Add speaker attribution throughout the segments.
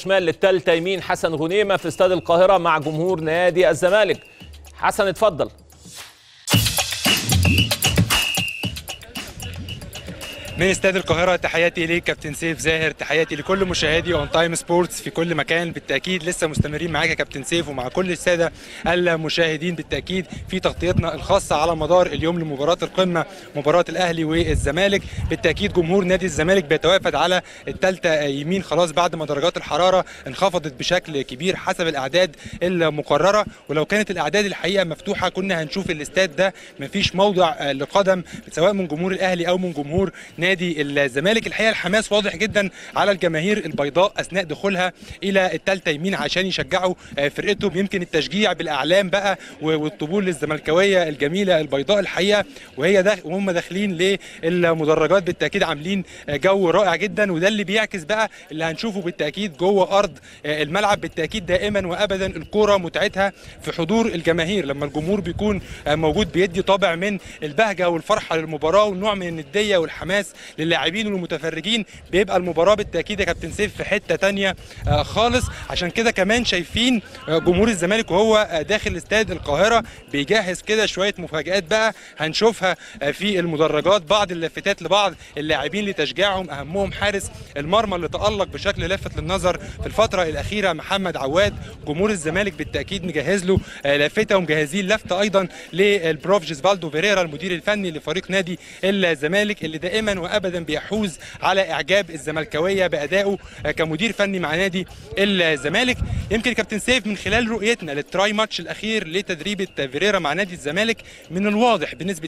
Speaker 1: شمال للتالتة يمين حسن غنيمة في استاد القاهرة مع جمهور نادي الزمالك حسن اتفضل
Speaker 2: من استاد القاهرة تحياتي ليك كابتن سيف زاهر تحياتي لكل مشاهدي اون تايم سبورتس في كل مكان بالتأكيد لسه مستمرين معاك يا كابتن سيف ومع كل السادة المشاهدين بالتأكيد في تغطيتنا الخاصة على مدار اليوم لمباراة القمة مباراة الأهلي والزمالك بالتأكيد جمهور نادي الزمالك بيتوافد على الثالثة يمين خلاص بعد ما درجات الحرارة انخفضت بشكل كبير حسب الأعداد المقررة ولو كانت الأعداد الحقيقة مفتوحة كنا هنشوف الاستاد ده مفيش موضع لقدم سواء من جمهور الأهلي أو من جمهور نادي الزمالك الحقيقه الحماس واضح جدا على الجماهير البيضاء اثناء دخولها الى الثالثه يمين عشان يشجعوا فرقتهم يمكن التشجيع بالاعلام بقى والطبول الزملكاويه الجميله البيضاء الحقيقه وهي ده وهم داخلين للمدرجات بالتاكيد عاملين جو رائع جدا وده اللي بيعكس بقى اللي هنشوفه بالتاكيد جوه ارض الملعب بالتاكيد دائما وابدا الكوره متعتها في حضور الجماهير لما الجمهور بيكون موجود بيدي طابع من البهجه والفرحه للمباراه ونوع من النديه والحماس للاعبين والمتفرجين بيبقى المباراه بالتاكيد يا كابتن سيف في حته تانية خالص عشان كده كمان شايفين جمهور الزمالك وهو داخل استاد القاهره بيجهز كده شويه مفاجات بقى هنشوفها في المدرجات بعض اللافتات لبعض اللاعبين لتشجيعهم اهمهم حارس المرمى اللي تالق بشكل لافت للنظر في الفتره الاخيره محمد عواد جمهور الزمالك بالتاكيد مجهز له لافته ومجهزين لافته ايضا للبروف جيزفالدو فيريرا المدير الفني لفريق نادي الزمالك اللي دائما وابدا بيحوز على اعجاب الزملكاويه بادائه كمدير فني مع نادي الزمالك يمكن كابتن سيف من خلال رؤيتنا للتراي ماتش الاخير لتدريبه فيريرا مع نادي الزمالك من الواضح بنسبه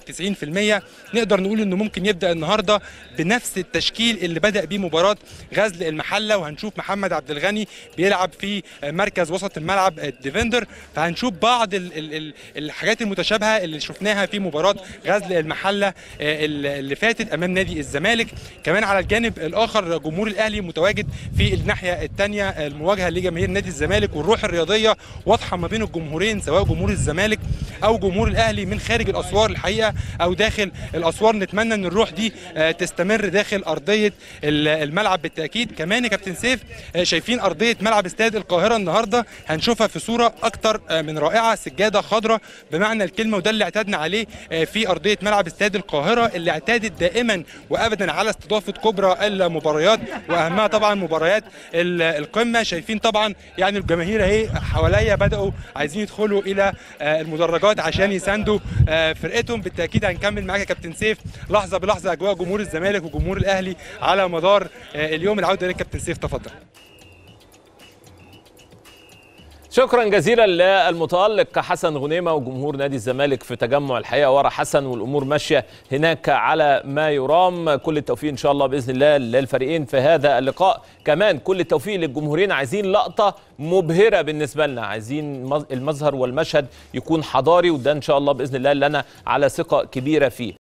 Speaker 2: 90% نقدر نقول انه ممكن يبدا النهارده بنفس التشكيل اللي بدا بيه مباراه غزل المحله وهنشوف محمد عبد الغني بيلعب في مركز وسط الملعب الديفندر فهنشوف بعض ال ال ال الحاجات المتشابهه اللي شفناها في مباراه غزل المحله اللي فاتت امام نادي الزمالك كمان على الجانب الاخر جمهور الاهلي متواجد في الناحيه الثانيه المواجهه لجماهير نادي الزمالك والروح الرياضيه واضحه ما بين الجمهورين سواء جمهور الزمالك او جمهور الاهلي من خارج الاسوار الحقيقه او داخل الاسوار نتمنى ان الروح دي تستمر داخل ارضيه الملعب بالتاكيد كمان يا كابتن سيف شايفين ارضيه ملعب استاد القاهره النهارده هنشوفها في صوره اكتر من رائعه سجاده خضراء بمعنى الكلمه وده اللي اعتدنا عليه في ارضيه ملعب استاد القاهره اللي اعتادت دائما وابدا على استضافه كبرى المباريات واهمها طبعا مباريات القمه شايفين طبعا يعني الجماهير اهي حواليا بداوا عايزين يدخلوا الى المدرجات عشان يساندوا فرقتهم بالتاكيد هنكمل معاك يا كابتن سيف لحظه بلحظه اجواء جمهور الزمالك وجمهور الاهلي على مدار اليوم العوده لك كابتن سيف تفضل
Speaker 1: شكرا جزيلا للمتألق حسن غنيمة وجمهور نادي الزمالك في تجمع الحقيقة ورا حسن والأمور ماشية هناك على ما يرام كل التوفيق إن شاء الله بإذن الله للفريقين في هذا اللقاء كمان كل التوفيق للجمهورين عايزين لقطة مبهرة بالنسبة لنا عايزين المظهر والمشهد يكون حضاري وده إن شاء الله بإذن الله اللي أنا على ثقة كبيرة فيه